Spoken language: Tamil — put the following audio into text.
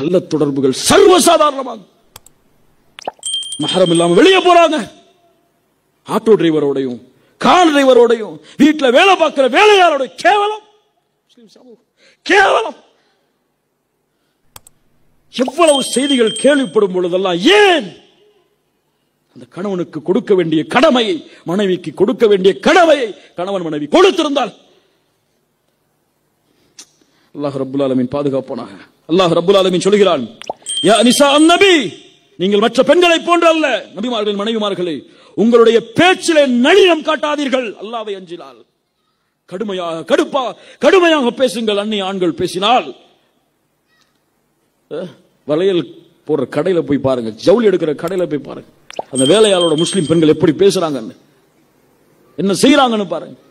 கள்ள தொடர்புகள் சர்வசாதாரணமாக மகரம் இல்லாம வெளியே போறாங்க ஆட்டோ டிரைவரோடையும் கார் டிரைவரோடையும் வீட்டுல வேலை பார்க்கிற வேலையாரோட கேவலம் முஸ்லிம் சமூகம். கேவலம் எவ்வளவு செய்திகள் கேள்விப்படும் பொழுதெல்லாம் ஏன் அந்த கணவனுக்கு கொடுக்க வேண்டிய கடமையை மனைவிக்கு கொடுக்க வேண்டிய கடமையை கணவன் மனைவி கொடுத்திருந்தால் அல்லாஹ் ரப்புல் ஆலமீன் பாதுகாப்பானாக அல்லாஹ் ரப்புல் ஆலமீன் சொல்கிறான் யா நிசா நபி நீங்கள் மற்ற பெண்களை போன்ற அல்ல நபிமார்கள் மனைவிமார்களே உங்களுடைய பேச்சிலே நளினம் காட்டாதீர்கள் அல்லாவை அஞ்சினால் கடுமையாக கடுப்பா கடுமையாக பேசுங்கள் அந்நிய ஆண்கள் பேசினால் அஹ், வளையல் போடுற கடையில போய் பாருங்க ஜவுளி எடுக்கிற கடையில போய் பாருங்க அந்த வேலையாளோட முஸ்லிம் பெண்கள் எப்படி பேசுறாங்கன்னு என்ன செய்யறாங்கன்னு பாருங்க